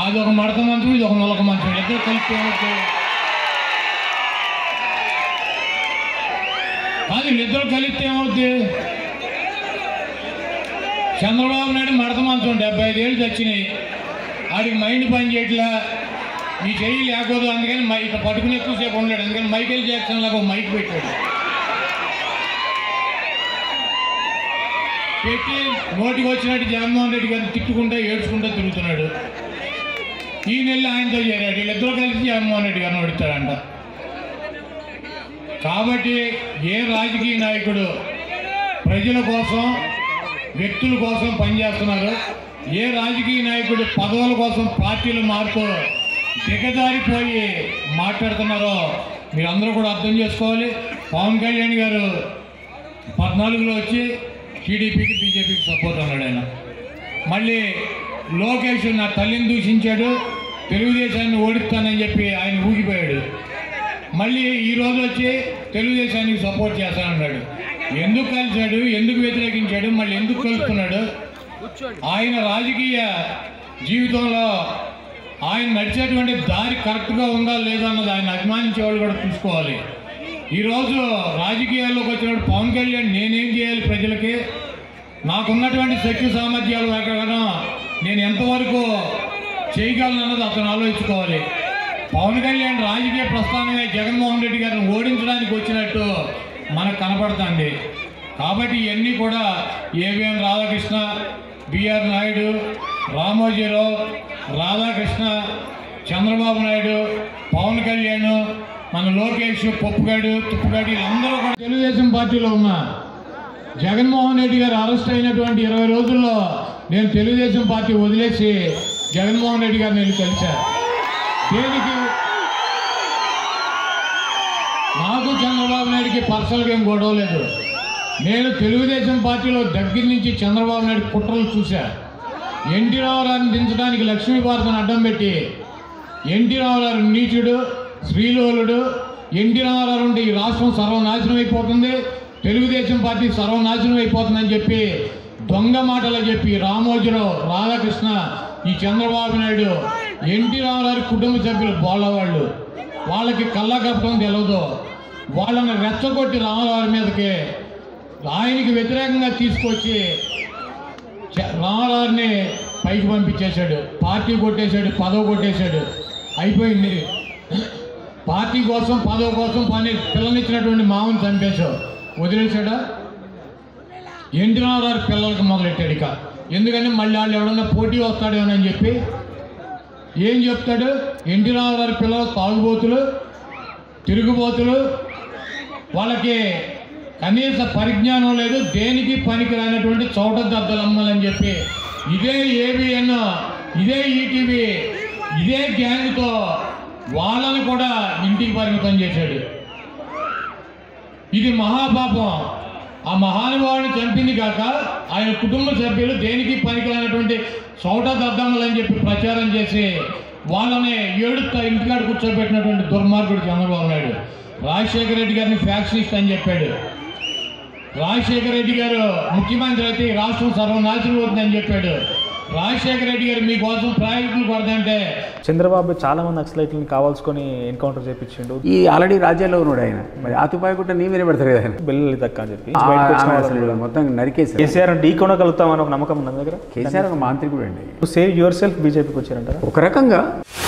అది ఒక మడత మంచం ఇది ఒక నొలక మంచం ఇద్దరు కలిపి ఏమవుతుంది? కాదు వీళ్ళిద్దరు కలిస్తే ఏమవుద్ది చంద్రబాబు నాయుడు మడత మంచం డెబ్బై ఐదేళ్ళు చచ్చినాయి ఆడికి మైండ్ పని చేయట్లా ఈ చెయ్యి లేకపోదు అందుకని మై ఇక పట్టుకుని ఎక్కువసేపు ఉండలేడు అందుకని మైకేల్ జాక్సన్ లాగా ఒక మైక్ పెట్టాడు పెట్టి నోటికి వచ్చినట్టు జగన్మోహన్ రెడ్డి గారిని తిట్టుకుంటూ ఏడ్చుకుంటూ తిరుగుతున్నాడు ఈ నెల ఆయనతో చేరాడు వీళ్ళిద్దరూ కలిసి జగన్మోహన్ రెడ్డి గారిని ఓడిస్తాడంట కాబట్టి ఏ రాజకీయ నాయకుడు ప్రజల కోసం వ్యక్తుల కోసం పనిచేస్తున్నారు ఏ రాజకీయ నాయకుడు పదవుల కోసం పార్టీలు మారుతూ దిగజారిపోయి మాట్లాడుతున్నారో మీరందరూ కూడా అర్థం చేసుకోవాలి పవన్ కళ్యాణ్ గారు పద్నాలుగులో వచ్చి టీడీపీకి బీజేపీకి సపోర్ట్ అన్నాడు ఆయన మళ్ళీ లోకేష్ నా తల్లిని దూషించాడు తెలుగుదేశాన్ని ఓడిస్తానని చెప్పి ఆయన ఊగిపోయాడు మళ్ళీ ఈ రోజు వచ్చి తెలుగుదేశానికి సపోర్ట్ చేస్తానన్నాడు ఎందుకు కలిశాడు ఎందుకు వ్యతిరేకించాడు మళ్ళీ ఎందుకు కలుపుతున్నాడు ఆయన రాజకీయ జీవితంలో ఆయన నడిచేటువంటి దారి కరెక్ట్గా ఉందా లేదా అన్నది ఆయన అభిమానించే వాళ్ళు కూడా చూసుకోవాలి ఈరోజు రాజకీయాల్లోకి వచ్చినప్పుడు పవన్ కళ్యాణ్ నేనేం చేయాలి ప్రజలకి నాకున్నటువంటి శక్తి సామర్థ్యాల ప్రకారం నేను ఎంతవరకు చేయగలను అన్నది అతను ఆలోచించుకోవాలి పవన్ కళ్యాణ్ రాజకీయ ప్రస్థానమే జగన్మోహన్ రెడ్డి గారిని ఓడించడానికి వచ్చినట్టు మనకు కనపడుతుంది కాబట్టి ఇవన్నీ కూడా ఏవిఎన్ రాధాకృష్ణ బిఆర్ నాయుడు రామోజీరావు రాధాకృష్ణ చంద్రబాబు నాయుడు పవన్ కళ్యాణ్ మన లోకేష్ పప్పుగాడు తుప్పుగాడు వీళ్ళందరూ కూడా తెలుగుదేశం పార్టీలో ఉన్నా జగన్మోహన్ రెడ్డి గారు అరెస్ట్ అయినటువంటి ఇరవై రోజుల్లో నేను తెలుగుదేశం పార్టీ వదిలేసి జగన్మోహన్ రెడ్డి గారిని వెళ్ళి కలిశా దేనికి నాకు చంద్రబాబు నాయుడికి పర్సనల్గా ఏం గొడవ లేదు నేను తెలుగుదేశం పార్టీలో దగ్గర నుంచి చంద్రబాబు నాయుడు కుట్రలు చూశా ఎన్టీ రామారావుని దించడానికి లక్ష్మీభారతిని అడ్డం పెట్టి ఎన్టీ రామారావు నీచుడు శ్రీలోలుడు ఎన్టీ రామారావు ఉంటే ఈ రాష్ట్రం సర్వనాశనం అయిపోతుంది తెలుగుదేశం పార్టీ సర్వనాశనం అయిపోతుందని చెప్పి దొంగ మాటలు చెప్పి రామోజీరావు రాధాకృష్ణ ఈ చంద్రబాబు నాయుడు ఎన్టీ రామారావు కుటుంబ సభ్యులు బోళ్ళవాళ్ళు వాళ్ళకి కళ్ళ కప్పడం తెలియదు వాళ్ళని రెచ్చగొట్టి రామారావు మీదకి ఆయనకి వ్యతిరేకంగా తీసుకొచ్చి చ- రామారావుని పైకి పంపించేశాడు పార్టీ కొట్టేశాడు పదవి కొట్టేశాడు అయిపోయింది పార్టీ కోసం పదవి కోసం పని పిల్లనిచ్చినటువంటి మామని చంపేశావు వదిలేశాడా ఎన్టీ రామారావు పిల్లలకి మొదలెట్టాడు ఇక ఎందుకని మళ్ళీ వాళ్ళు ఎవడన్నా పోటీ వస్తాడేమోనని చెప్పి ఏం చెప్తాడు ఎన్టీ రామారావు పిల్లలు తాగుబోతులు తిరుగుబోతులు వాళ్ళకి కనీస పరిజ్ఞానం లేదు దేనికి పనికి రానటువంటి చౌట దద్దలమ్మలని చెప్పి ఇదే ఏబిఎన్ ఇదే ఈటీవీ ఇదే గ్యాంగ్తో వాళ్ళని కూడా ఇంటికి పరిమితం చేశాడు ఇది మహాపాపం ఆ మహానుభావుని చంపింది కాక ఆయన కుటుంబ సభ్యులు దేనికి పనికిరానటువంటి చౌట దద్దమ్మలని చెప్పి ప్రచారం చేసి వాళ్ళని ఏడుస్తా ఇంటికాడ కూర్చోబెట్టినటువంటి దుర్మార్గుడు చంద్రబాబు నాయుడు రాజశేఖర రెడ్డి గారిని ఫ్యాక్షనిస్ట్ అని చెప్పాడు రాజశేఖర రెడ్డి గారు ముఖ్యమంత్రి అయితే ఈ రాష్ట్రం సర్వనాశనం అవుతుందని చెప్పాడు రాజశేఖర రెడ్డి గారు మీకోసం ప్రాజెక్టులు కొడదంటే చంద్రబాబు చాలా మంది నక్సలైట్లను కావాల్సుకొని ఎన్కౌంటర్ చేపించిండు ఈ ఆల్రెడీ రాజ్యాల్లో ఉన్నాడు ఆయన మరి ఆ తుపాయి కూడా నీ మీద పెడతారు కదా ఆయన బిల్లు తక్క అని చెప్పి ఆ- బయటకు వచ్చిన ఆమె వాళ్ళని అసలు మొత్తం నరికేశారు కేసీఆర్ ఢీ కొనగలుగుతామని ఒక నమ్మకం ఉన్న దగ్గర కేసీఆర్ ఒక మాంత్రికుడు అండి సేవ్ యువర్ సెల్ఫ్ బీజేపీకి వచ్చారంటారా ఒక రకంగా